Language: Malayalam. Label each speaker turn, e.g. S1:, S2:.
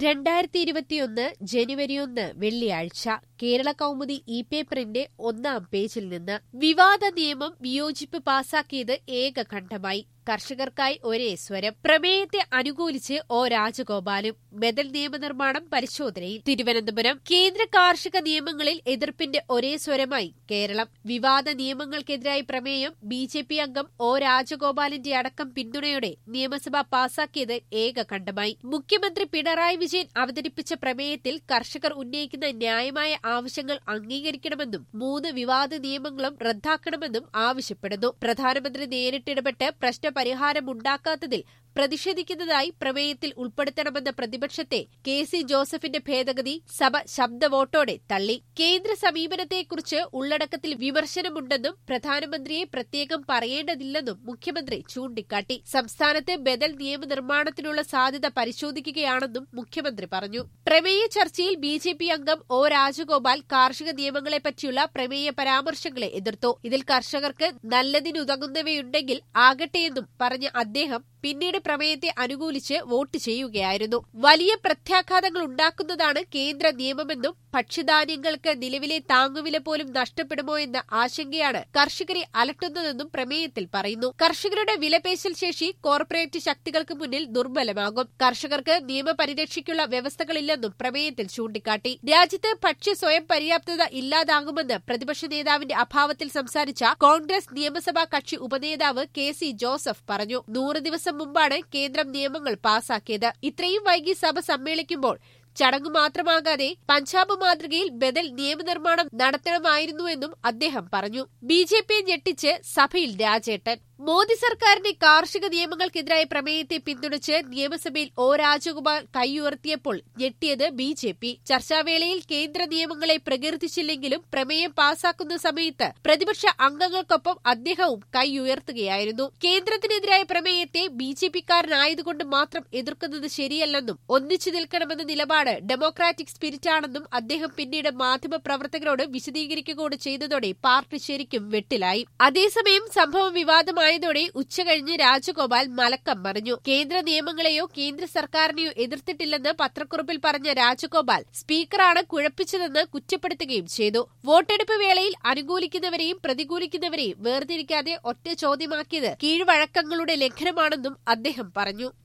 S1: രണ്ടായിരത്തി ഇരുപത്തിയൊന്ന് ജനുവരി ഒന്ന് വെള്ളിയാഴ്ച കേരള കൗമുദി ഇ പേപ്പറിന്റെ ഒന്നാം പേജിൽ നിന്ന് വിവാദ നിയമം വിയോജിപ്പ് പാസാക്കിയത് ഏകകണ്ഠമായി കർഷകർക്കായി ഒരേ സ്വരം പ്രമേയത്തെ അനുകൂലിച്ച് ഒ രാജഗോപാലും ബദൽ നിയമനിർമ്മാണം പരിശോധനയിൽ തിരുവനന്തപുരം കേന്ദ്ര കാർഷിക നിയമങ്ങളിൽ എതിർപ്പിന്റെ ഒരേ സ്വരമായി കേരളം വിവാദ നിയമങ്ങൾക്കെതിരായി പ്രമേയം ബി ജെ പി അംഗം ഒ രാജഗോപാലിന്റെ അടക്കം പിന്തുണയോടെ നിയമസഭ പാസാക്കിയത് ഏകകണ്ഠമായി മുഖ്യമന്ത്രി പിണറായി വിജയൻ അവതരിപ്പിച്ച പ്രമേയത്തിൽ കർഷകർ ഉന്നയിക്കുന്ന ന്യായമായ ആവശ്യങ്ങൾ അംഗീകരിക്കണമെന്നും മൂന്ന് വിവാദ നിയമങ്ങളും റദ്ദാക്കണമെന്നും ആവശ്യപ്പെടുന്നു പ്രധാനമന്ത്രി നേരിട്ടിടപെട്ട് പ്രശ്നപരിഹാരമുണ്ടാക്കാത്തതിൽ പ്രതിഷേധിക്കുന്നതായി പ്രമേയത്തിൽ ഉൾപ്പെടുത്തണമെന്ന പ്രതിപക്ഷത്തെ കെ സി ജോസഫിന്റെ ഭേദഗതി സഭ ശബ്ദവോട്ടോടെ തള്ളി കേന്ദ്ര സമീപനത്തെക്കുറിച്ച് ഉള്ളടക്കത്തിൽ വിമർശനമുണ്ടെന്നും പ്രധാനമന്ത്രിയെ പ്രത്യേകം പറയേണ്ടതില്ലെന്നും മുഖ്യമന്ത്രി ചൂണ്ടിക്കാട്ടി സംസ്ഥാനത്ത് ബദൽ നിയമനിർമ്മാണത്തിനുള്ള സാധ്യത പരിശോധിക്കുകയാണെന്നും മുഖ്യമന്ത്രി പറഞ്ഞു പ്രമേയ ചർച്ചയിൽ ബി ജെ പി അംഗം ഒ രാജഗോപാൽ കാർഷിക നിയമങ്ങളെപ്പറ്റിയുള്ള പ്രമേയ പരാമർശങ്ങളെ എതിർത്തു ഇതിൽ കർഷകർക്ക് നല്ലതിനുതകുന്നവയുണ്ടെങ്കിൽ ആകട്ടെയെന്നും പറഞ്ഞ അദ്ദേഹം പിന്നീട് പ്രമേയത്തെ അനുകൂലിച്ച് വോട്ട് ചെയ്യുകയായിരുന്നു വലിയ പ്രത്യാഘാതങ്ങൾ ഉണ്ടാക്കുന്നതാണ് കേന്ദ്ര നിയമമെന്നും ഭക്ഷ്യധാന്യങ്ങൾക്ക് നിലവിലെ താങ്ങുവില പോലും നഷ്ടപ്പെടുമോ എന്ന ആശങ്കയാണ് കർഷകരെ അലട്ടുന്നതെന്നും പ്രമേയത്തിൽ പറയുന്നു കർഷകരുടെ വിലപേശൽ ശേഷി കോർപ്പറേറ്റ് ശക്തികൾക്ക് മുന്നിൽ ദുർബലമാകും കർഷകർക്ക് നിയമപരിരക്ഷയ്ക്കുള്ള വ്യവസ്ഥകളില്ലെന്നും പ്രമേയത്തിൽ ചൂണ്ടിക്കാട്ടി രാജ്യത്ത് ഭക്ഷ്യ സ്വയം പര്യാപ്തത ഇല്ലാതാകുമെന്ന് പ്രതിപക്ഷ നേതാവിന്റെ അഭാവത്തിൽ സംസാരിച്ച കോൺഗ്രസ് നിയമസഭാ കക്ഷി ഉപനേതാവ് കെ സി ജോസഫ് പറഞ്ഞു നൂറ് ദിവസം മുമ്പാണ് കേന്ദ്രം നിയമങ്ങൾ പാസാക്കിയത് ഇത്രയും വൈകി സഭ സമ്മേളിക്കുമ്പോൾ ചടങ്ങു മാത്രമാകാതെ പഞ്ചാബ് മാതൃകയിൽ ബദൽ നിയമനിർമ്മാണം നടത്തണമായിരുന്നുവെന്നും അദ്ദേഹം പറഞ്ഞു ബി ജെ പിയെ ഞെട്ടിച്ച് സഭയിൽ രാജേട്ടൻ മോദി സർക്കാരിന്റെ കാർഷിക നിയമങ്ങൾക്കെതിരായ പ്രമേയത്തെ പിന്തുണച്ച് നിയമസഭയിൽ ഒ രാജഗോപാൽ കൈയുയർത്തിയപ്പോൾ ഞെട്ടിയത് ബി ജെ പി ചർച്ചാവേളയിൽ കേന്ദ്ര നിയമങ്ങളെ പ്രകീർത്തിച്ചില്ലെങ്കിലും പ്രമേയം പാസാക്കുന്ന സമയത്ത് പ്രതിപക്ഷ അംഗങ്ങൾക്കൊപ്പം അദ്ദേഹവും കൈയുയർത്തുകയായിരുന്നു കേന്ദ്രത്തിനെതിരായ പ്രമേയത്തെ ബി ജെ പിക്കാരനായതുകൊണ്ട് മാത്രം എതിർക്കുന്നത് ശരിയല്ലെന്നും ഒന്നിച്ചു നിൽക്കണമെന്ന നിലപാട് ഡെമോക്രാറ്റിക് സ്പിരിറ്റാണെന്നും അദ്ദേഹം പിന്നീട് മാധ്യമപ്രവർത്തകരോട് വിശദീകരിക്കുകയോട് ചെയ്തതോടെ പാർട്ടി ശരിക്കും വെട്ടിലായി അതേസമയം സംഭവം വിവാദമായതോടെ ഉച്ചകഴിഞ്ഞ് രാജഗോപാൽ മലക്കം മറിഞ്ഞു കേന്ദ്ര നിയമങ്ങളെയോ കേന്ദ്ര സർക്കാരിനെയോ എതിർത്തിട്ടില്ലെന്ന് പത്രക്കുറിപ്പിൽ പറഞ്ഞ രാജഗോപാൽ സ്പീക്കറാണ് കുഴപ്പിച്ചതെന്ന് കുറ്റപ്പെടുത്തുകയും ചെയ്തു വോട്ടെടുപ്പ് വേളയിൽ അനുകൂലിക്കുന്നവരെയും പ്രതികൂലിക്കുന്നവരെയും വേർതിരിക്കാതെ ഒറ്റ ചോദ്യമാക്കിയത് കീഴ്വഴക്കങ്ങളുടെ ലംഘനമാണെന്നും അദ്ദേഹം പറഞ്ഞു